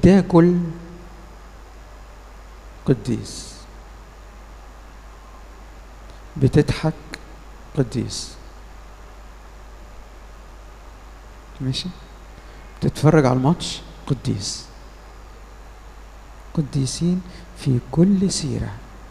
بتاكل قديس بتضحك قديس ماشي بتتفرج على الماتش قديس قديسين في كل سيرة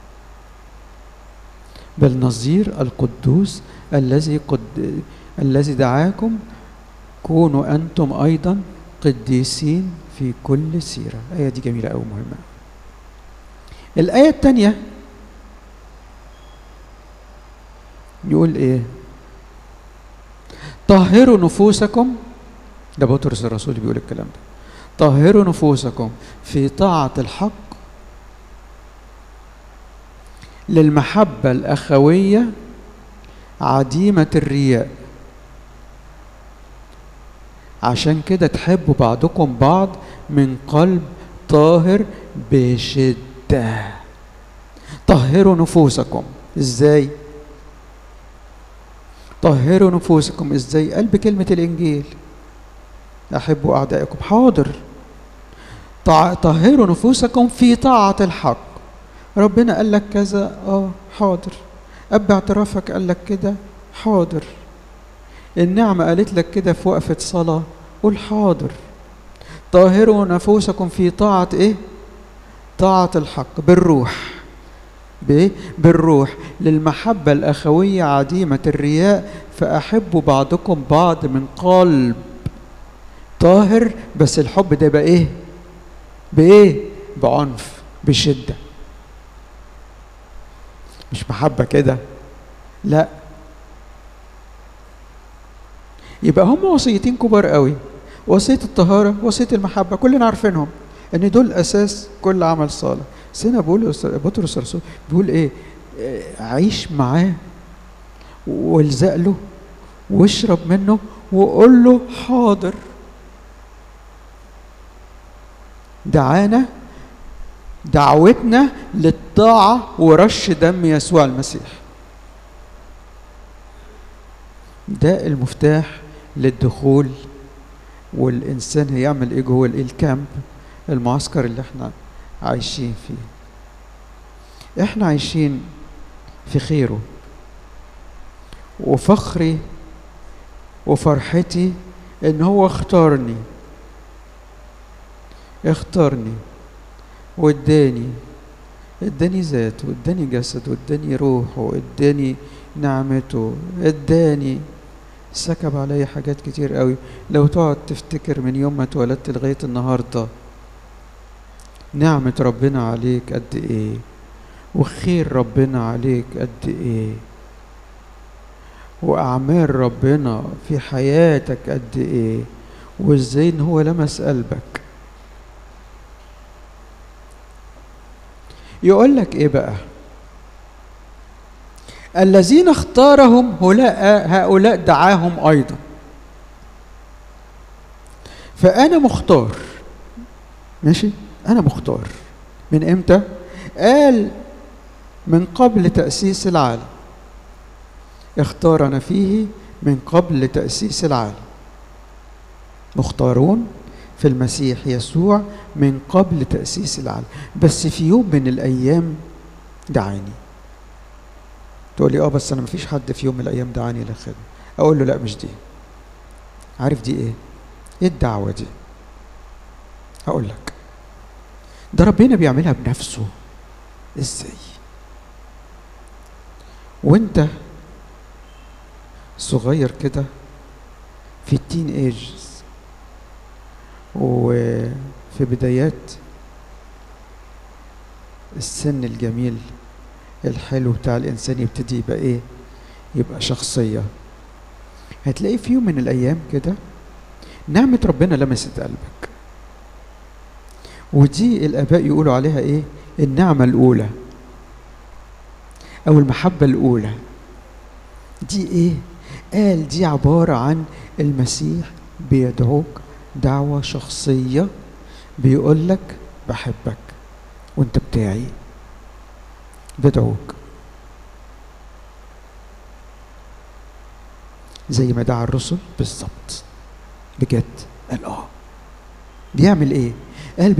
بل نظير القدوس الذي قد الذي دعاكم كونوا أنتم أيضا قديسين في كل سيرة الآية دي جميلة أو مهمة الآية الثانية يقول إيه طهروا نفوسكم ده بطرس الرسول بيقول الكلام ده طهروا نفوسكم في طاعة الحق للمحبة الأخوية عديمة الرياء عشان كده تحبوا بعضكم بعض من قلب طاهر بشدة طهروا نفوسكم ازاي طهروا نفوسكم ازاي قال بكلمة الانجيل احبوا اعدائكم حاضر طهروا نفوسكم في طاعة الحق ربنا قال لك كذا اه حاضر اب اعترافك قال لك كده حاضر النعمة قالت لك كده في وقفة صلاة قول حاضر طهروا نفوسكم في طاعة ايه طاعة الحق بالروح بايه بالروح للمحبة الأخوية عديمة الرياء فأحبوا بعضكم بعض من قلب طاهر بس الحب ده بقى ايه بايه بعنف بشدة مش محبة كده لا يبقى هم وصيتين كبار قوي وصية الطهارة وصية المحبة كلنا عارفينهم ان دول اساس كل عمل صالح سيدنا بقول بطرس الرسول بيقول ايه عيش معاه والزق له واشرب منه وقول له حاضر دعانا دعوتنا للطاعة ورش دم يسوع المسيح ده المفتاح للدخول والإنسان هيعمل إيه جوه الكامب المعسكر اللي احنا عايشين فيه احنا عايشين في خيره وفخري وفرحتي ان هو اختارني اختارني واداني اداني ذات واداني جسد واداني روح واداني نعمته اداني سكب عليا حاجات كتير قوي لو تقعد تفتكر من يوم ما اتولدت لغايه النهارده نعمة ربنا عليك قد ايه وخير ربنا عليك قد ايه واعمال ربنا في حياتك قد ايه وازاي ان هو لمس قلبك يقول لك ايه بقى الذين اختارهم هؤلاء هؤلاء دعاهم ايضا فانا مختار ماشي انا مختار من امتى قال من قبل تاسيس العالم اختارنا فيه من قبل تاسيس العالم مختارون في المسيح يسوع من قبل تاسيس العالم بس في يوم من الايام دعاني تقول لي اه بس انا مفيش حد في يوم من الايام دعاني للخدمه اقول له لا مش دي عارف دي ايه ايه الدعوه دي هقول لك ده ربنا بيعملها بنفسه ازاي وانت صغير كده في التين ايجز وفي بدايات السن الجميل الحلو بتاع الانسان يبتدي يبقى ايه يبقى شخصيه هتلاقي في يوم من الايام كده نعمه ربنا لمست قلبك ودي الاباء يقولوا عليها ايه النعمه الاولى او المحبه الاولى دي ايه قال دي عباره عن المسيح بيدعوك دعوه شخصيه بيقول لك بحبك وانت بتاعي بدعوك زي ما دعا الرسل بالظبط بجد قال اه بيعمل ايه قال